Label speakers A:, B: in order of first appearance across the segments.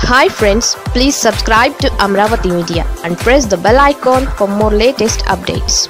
A: hi friends please subscribe to Amaravati media and press the bell icon for more latest updates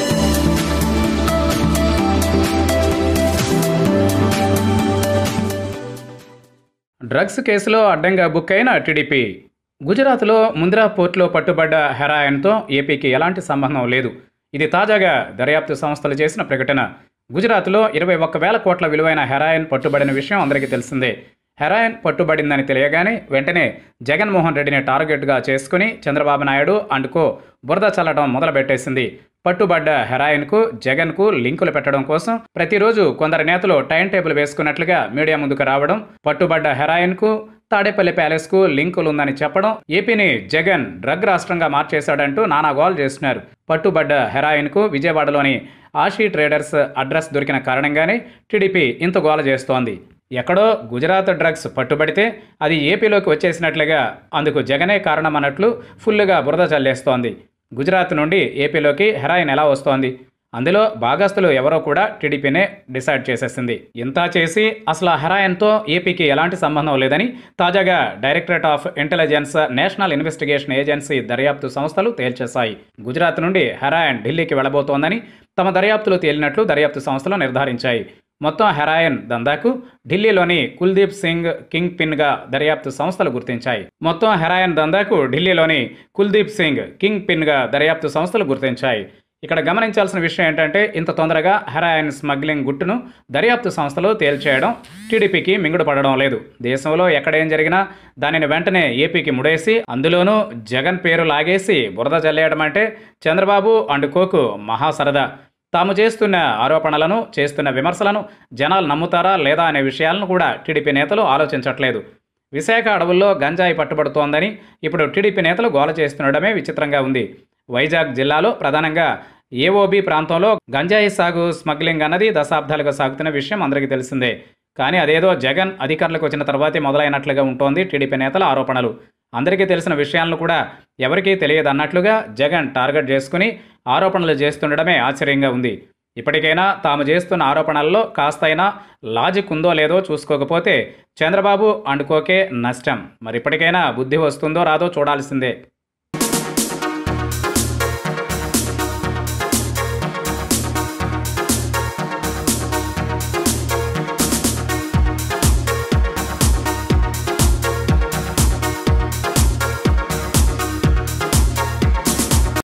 B: drugs కేసులో అడ్డంగా book అయిన TDP గుజరాత్లో ముంద్రా పోర్టులో పట్టుబడ్డ హెరాయిన్తో ఏపీకి ఎలాంటి సంబంధం లేదు ఇది తాజాగా దర్యాప్తు సంస్థలు చేసిన ప్రకటన గుజరాత్లో ఇరవై ఒక్క వేల కోట్ల విలువైన హెరాయిన్ పట్టుబడిన విషయం అందరికీ తెలిసిందే హెరాయిన్ పట్టుబడిందని తెలియగానే వెంటనే జగన్మోహన్ రెడ్డిని టార్గెట్గా చేసుకుని చంద్రబాబు నాయుడు అండ్ కో బురద చల్లడం మొదలుపెట్టేసింది పట్టుబడ్డ హెరాయిన్కు జగన్కు లింకులు పెట్టడం కోసం ప్రతిరోజు కొందరు నేతలు టైం టేబుల్ వేసుకున్నట్లుగా మీడియా ముందుకు రావడం పట్టుబడ్డ హెరాయిన్కు తాడేపల్లి ప్యాలెస్కు లింకులు ఉందని చెప్పడం ఏపీని జగన్ డ్రగ్ రాష్ట్రంగా మార్చేశాడంటూ నానా గోల్ చేస్తున్నారు పట్టుబడ్డ హెరాయిన్కు విజయవాడలోని ఆషీ ట్రేడర్స్ అడ్రస్ దొరికిన కారణంగానే టీడీపీ ఇంత గోల చేస్తోంది ఎక్కడో గుజరాత్ డ్రగ్స్ పట్టుబడితే అది ఏపీలోకి వచ్చేసినట్లుగా అందుకు జగనే కారణమన్నట్లు ఫుల్లుగా బురద చల్లేస్తోంది గుజరాత్ నుండి ఏపీలోకి హెరాయిన్ ఎలా వస్తోంది అందులో భాగస్తులు ఎవరో కూడా టీడీపీనే డిసైడ్ చేసేసింది ఇంత చేసి అసలు ఆ హెరాయిన్తో ఏపీకి ఎలాంటి సంబంధం లేదని తాజాగా directorate of intelligence national investigation agency దర్యాప్తు సంస్థలు తేల్చేశాయి గుజరాత్ నుండి హెరాయిన్ ఢిల్లీకి వెళ్లబోతోందని తమ దర్యాప్తులో తేలినట్లు దర్యాప్తు సంస్థలు నిర్ధారించాయి మొత్తం హెరాయిన్ దందాకు ఢిల్లీలోని కుల్దీప్ సింగ్ కింగ్ పిన్గా దర్యాప్తు సంస్థలు గుర్తించాయి మొత్తం హెరాయిన్ దందాకు ఢిల్లీలోని కుల్దీప్ సింగ్ కింగ్ పిన్గా దర్యాప్తు సంస్థలు గుర్తించాయి ఇక్కడ గమనించాల్సిన విషయం ఏంటంటే ఇంత తొందరగా హెరాయిన్ స్మగ్లింగ్ గుట్టును దర్యాప్తు సంస్థలు తేల్చేయడం టీడీపీకి మింగుడు పడడం లేదు దేశంలో ఎక్కడేం జరిగినా దానిని వెంటనే ఏపీకి ముడేసి అందులోనూ జగన్ పేరు లాగేసి బురద చల్లేయడం అంటే చంద్రబాబు అండ్ కోకు మహాసరదా తాము చేస్తున్న ఆరోపణలను చేస్తున్న విమర్శలను జనాలు నమ్ముతారా లేదా అనే విషయాలను కూడా టీడీపీ నేతలు ఆలోచించట్లేదు విశాఖ అడవుల్లో గంజాయి పట్టుబడుతోందని ఇప్పుడు టీడీపీ నేతలు గోల చేస్తుండడమే విచిత్రంగా ఉంది వైజాగ్ జిల్లాలో ప్రధానంగా ఏఓబి ప్రాంతంలో గంజాయి సాగు స్మగ్లింగ్ అన్నది దశాబ్దాలుగా సాగుతున్న విషయం అందరికీ తెలిసిందే కానీ అదేదో జగన్ అధికారులకు వచ్చిన తర్వాతే మొదలైనట్లుగా ఉంటోంది టీడీపీ నేతల ఆరోపణలు అందరికీ తెలిసిన విషయాలను కూడా ఎవరికీ తెలియదు అన్నట్లుగా జగన్ టార్గెట్ చేసుకుని ఆరోపణలు చేస్తుండడమే ఆశ్చర్యంగా ఉంది ఇప్పటికైనా తాము చేస్తున్న ఆరోపణల్లో కాస్తైనా లాజిక్ ఉందో లేదో చూసుకోకపోతే చంద్రబాబు అండుకోకే నష్టం మరి ఇప్పటికైనా బుద్ధి వస్తుందో రాదో చూడాల్సిందే